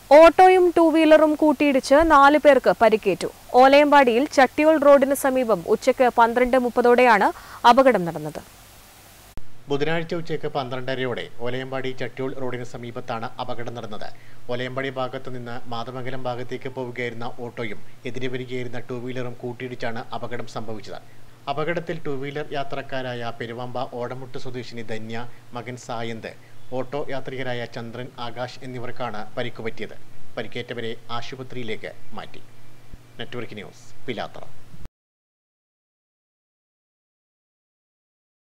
ഓട്ടോയും two വീലറും കൂട്ടിയിടിച്ച് നാല് പേർക്ക് പരിക്കേറ്റു ഓലയമ്പാടിയിൽ ചട്ടിയോൾ റോഡിന് സമീപം ഉച്ചയ്ക്ക് പന്ത്രണ്ട് മുപ്പതോടെയാണ് അപകടം നടന്നത് ബുധനാഴ്ച ഉച്ചയ്ക്ക് പന്ത്രണ്ടരയോടെ ഒലയമ്പാടി ചട്ടിയൂൾ റോഡിന് സമീപത്താണ് അപകടം നടന്നത് ഒലയമ്പാടി ഭാഗത്തു നിന്ന് മാതമംഗലം ഭാഗത്തേക്ക് പോവുകയായിരുന്ന ഓട്ടോയും എതിരെ വരികയായിരുന്ന ടൂ വീലറും കൂട്ടിയിടിച്ചാണ് അപകടം സംഭവിച്ചത് അപകടത്തിൽ ടൂ വീലർ യാത്രക്കാരായ പെരുവമ്പ ഓടമുട്ട് സ്വദേശിനി ധന്യ മകൻ സായന്ത് ഓട്ടോ യാത്രികരായ ചന്ദ്രൻ ആകാശ് എന്നിവർക്കാണ് പരിക്കുപറ്റിയത് പരിക്കേറ്റവരെ ആശുപത്രിയിലേക്ക് മാറ്റി നെറ്റ്വർക്ക് ന്യൂസ് പിലാത്തറ